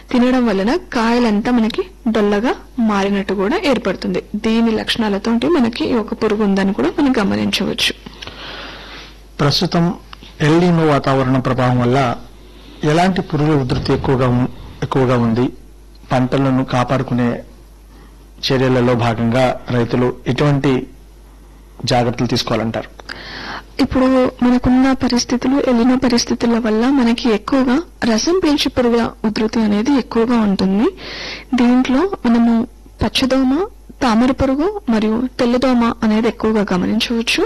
తినడం వలన కాయలంతా మనకి డొల్లగా మారినట్టు కూడా ఏర్పడుతుంది దీని లక్షణాలతోటి మనకి ఈ ఒక పురుగు ఉందని కూడా మనం గమనించవచ్చు ప్రస్తుతం ఎల్లీనో వాతావరణం ప్రభావం వల్ల ఎలాంటి పురుగుల ఉధృతి ఎక్కువగా ఉం- ఎక్కువగా ఉంది పంటలను కాపాడుకునే చర్యలలో భాగంగా రైతులు ఎటువంటి జాగ్రత్తలు తీసుకోవాలంటారు ఇప్పుడు మనకున్న పరిస్థితులు ఎలిన పరిస్థితుల వల్ల మనకి ఎక్కువగా రసం పీల్చి పురుగుల ఉధృతి అనేది ఎక్కువగా ఉంటుంది దీంట్లో మనము పచ్చదోమ తామర పురుగు మరియు తెల్లదోమ అనేది ఎక్కువగా గమనించవచ్చు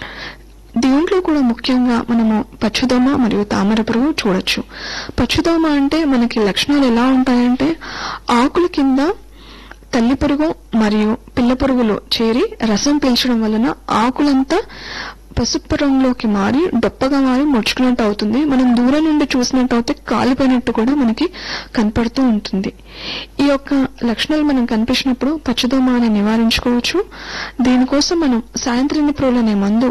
దీంట్లో కూడా ముఖ్యంగా మనము పచ్చదోమ మరియు తామర పురుగు చూడొచ్చు పచ్చదోమ అంటే మనకి లక్షణాలు ఎలా ఉంటాయంటే ఆకుల కింద తల్లి పురుగు మరియు పిల్ల పురుగులు చేరి రసం పీల్చడం వలన ఆకులంతా పసుపు రంగులోకి మారి డొప్పగా మారి ముడుచుకున్నట్టు అవుతుంది మనం దూరం నుండి చూసినట్టు అయితే కాలిపోయినట్టు కూడా మనకి కనపడుతూ ఉంటుంది ఈ యొక్క లక్షణాలు మనం కనిపించినప్పుడు పచ్చదోమ అని నివారించుకోవచ్చు దీనికోసం మనం సాయంత్రం ప్రోల్ అనే మందు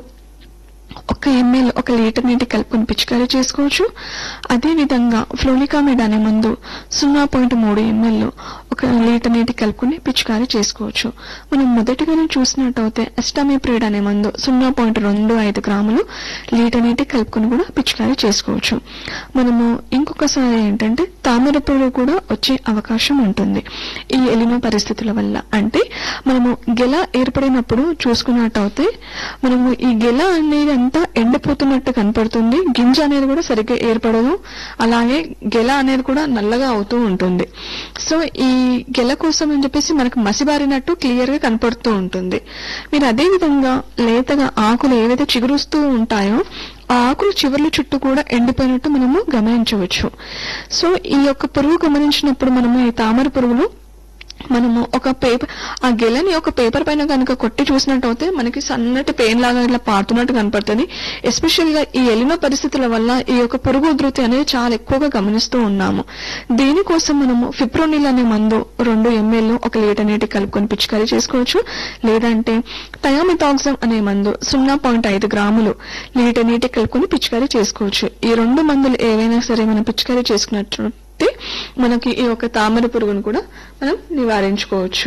ఒక ఎంఎల్ ఒక లీటర్ నీటి కలుపుకొని పిచికారీ చేసుకోవచ్చు అదే విధంగా ఫ్లోనికామిడ్ అనే మందు సున్నా పాయింట్ మూడు ఎంఎల్ ఒక లీటర్ నీటి కలుపుకొని పిచికారీ చేసుకోవచ్చు మనం మొదటిగానే చూసినట్టయితే ఎస్టామిప్రిడ్ అనే మందు సున్నా పాయింట్ రెండు ఐదు గ్రాములు లీటర్ నీటి కలుపుకొని కూడా పిచికారీ చేసుకోవచ్చు మనము ఇంకొకసారి ఏంటంటే తామర పురుగు కూడా వచ్చే అవకాశం ఉంటుంది ఈ ఎలినో పరిస్థితుల వల్ల అంటే మనము గెల ఏర్పడినప్పుడు చూసుకున్నట్టయితే మనము ఈ గెల అనేది అంతా ఎండిపోతున్నట్టు కనపడుతుంది గింజ అనేది కూడా సరిగ్గా ఏర్పడదు అలాగే గెల అనేది కూడా నల్లగా అవుతూ ఉంటుంది సో ఈ గెల కోసం అని చెప్పేసి మనకు మసిబారినట్టు క్లియర్ గా కనపడుతూ ఉంటుంది మీరు అదే విధంగా లేతగా ఆకులు ఏవైతే చిగురుస్తూ ఉంటాయో ఆ ఆకులు చివర్ల చుట్టూ కూడా ఎండిపోయినట్టు మనము గమనించవచ్చు సో ఈ యొక్క పురుగు గమనించినప్పుడు మనము ఈ తామర పురుగులు మనము ఒక పేపర్ ఆ గెలని ఒక పేపర్ పైన కనుక కొట్టి చూసినట్టయితే మనకి సన్నటి పెయిన్ లాగా ఇట్లా పారుతున్నట్టు కనపడుతుంది ఎస్పెషల్ గా ఈ ఎలిన పరిస్థితుల వల్ల ఈ యొక్క పురుగు ఉధృతి అనేది చాలా ఎక్కువగా గమనిస్తూ ఉన్నాము దీనికోసం మనము ఫిప్రోనిల్ అనే మందు రెండు ఎంఎల్ ఒక లీటర్ నీటి కలుపుకొని పిచికారీ చేసుకోవచ్చు లేదంటే థయామిథాక్సమ్ అనే మందు సున్నా పాయింట్ ఐదు గ్రాములు లీటర్ నీటి కలుపుకొని పిచికారీ చేసుకోవచ్చు ఈ రెండు మందులు ఏవైనా సరే మనం పిచికారీ చేసుకున్నట్టు మనకి ఈ యొక్క తామర పురుగును కూడా మనం నివారించుకోవచ్చు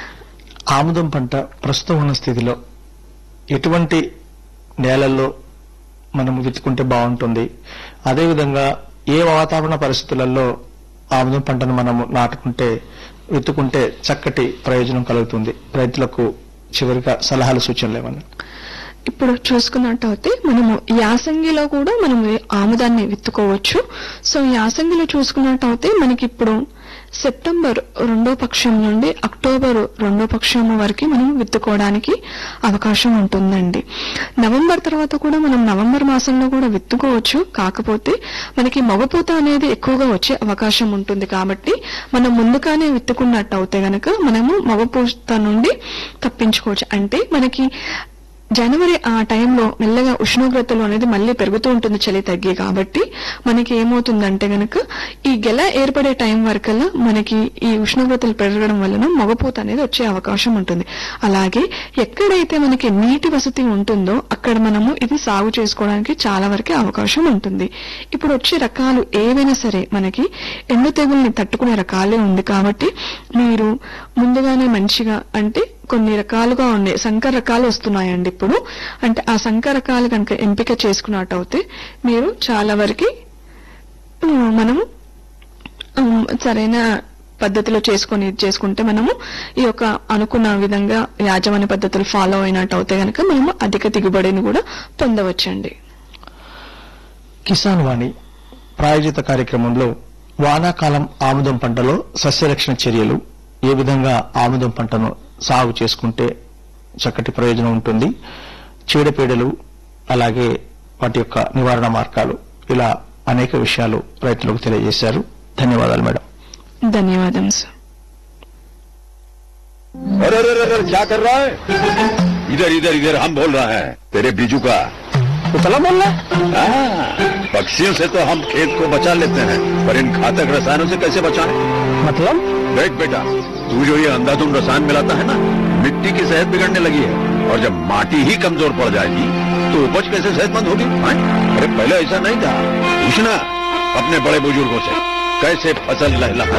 ఆముదం పంట ప్రస్తుతం ఉన్న స్థితిలో ఎటువంటి నేలల్లో మనం విత్తుకుంటే బాగుంటుంది అదేవిధంగా ఏ వాతావరణ పరిస్థితులలో ఆముదం పంటను మనము నాటుకుంటే విత్తుకుంటే చక్కటి ప్రయోజనం కలుగుతుంది రైతులకు చివరిగా సలహాలు సూచనలు ఏమన్నా ఇప్పుడు చూసుకున్నట్టయితే మనము యాసంగిలో కూడా మనం ఈ ఆముదాన్ని విత్తుకోవచ్చు సో యాసంగిలో చూసుకున్నట్టయితే మనకి ఇప్పుడు సెప్టెంబర్ రెండో పక్షం నుండి అక్టోబర్ రెండో పక్షం వరకు మనం విత్తుకోవడానికి అవకాశం ఉంటుందండి నవంబర్ తర్వాత కూడా మనం నవంబర్ మాసంలో కూడా విత్తుకోవచ్చు కాకపోతే మనకి మగపూత అనేది ఎక్కువగా వచ్చే అవకాశం ఉంటుంది కాబట్టి మనం ముందుగానే విత్తుకున్నట్టు అయితే గనక మనము మగపూత నుండి తప్పించుకోవచ్చు అంటే మనకి జనవరి ఆ టైంలో మెల్లగా ఉష్ణోగ్రతలు అనేది మళ్ళీ పెరుగుతూ ఉంటుంది చలి తగ్గి కాబట్టి మనకి ఏమవుతుందంటే గనక ఈ గెల ఏర్పడే టైం వరకల్లా మనకి ఈ ఉష్ణోగ్రతలు పెరగడం వలన మగపూత అనేది వచ్చే అవకాశం ఉంటుంది అలాగే ఎక్కడైతే మనకి నీటి వసతి ఉంటుందో అక్కడ మనము ఇది సాగు చేసుకోవడానికి చాలా వరకే అవకాశం ఉంటుంది ఇప్పుడు వచ్చే రకాలు ఏవైనా సరే మనకి ఎండు తెగుల్ని తట్టుకునే రకాలే ఉంది కాబట్టి మీరు ముందుగానే మంచిగా అంటే కొన్ని రకాలుగా ఉండే సంకర రకాలు వస్తున్నాయండి ఇప్పుడు అంటే ఆ సంకర రకాలు కనుక ఎంపిక చేసుకున్నట్టయితే మీరు చాలా వరకు మనము ఉమ్, సరైన పద్ధతిలో చేసుకొని ఇది చేసుకుంటే మనము ఈ యొక్క అనుకున్న విధంగా యాజమాన్య పద్ధతులు ఫాలో అయినట్టు అయితే గనక మనము అధిక దిగుబడిని కూడా పొందవచ్చండి కిసాన్ వాణి ప్రాయోజిత కార్యక్రమంలో వానాకాలం ఆముదం పంటలో సస్యరక్షణ చర్యలు ఏ విధంగా ఆముదం పంటను సాగు చేసుకుంటే చక్కటి ప్రయోజనం ఉంటుంది చీడపీడలు అలాగే వాటి యొక్క నివారణ మార్గాలు ఇలా అనేక విషయాలు రైతులకు తెలియజేశారు ధన్యవాదాలు మేడం ధన్యవాదం సార్ अरे अरे अरे अरे, क्या कर रहा है इधर इधर इधर हम बोल रहे हैं तेरे बीजू का उतला बोल हाँ, पक्षियों से तो हम खेत को बचा लेते हैं पर इन घातक रसायनों से कैसे बचाएं? मतलब देख बेटा तू जो ये अंधाधुंध रसायन मिलाता है ना मिट्टी की सेहत बिगड़ने लगी है और जब माटी ही कमजोर पड़ जाएगी तो उपज कैसे सेहतमंद होगी हाँ? अरे पहले ऐसा नहीं था पूछना अपने बड़े बुजुर्गों से कैसे फसल लहलहा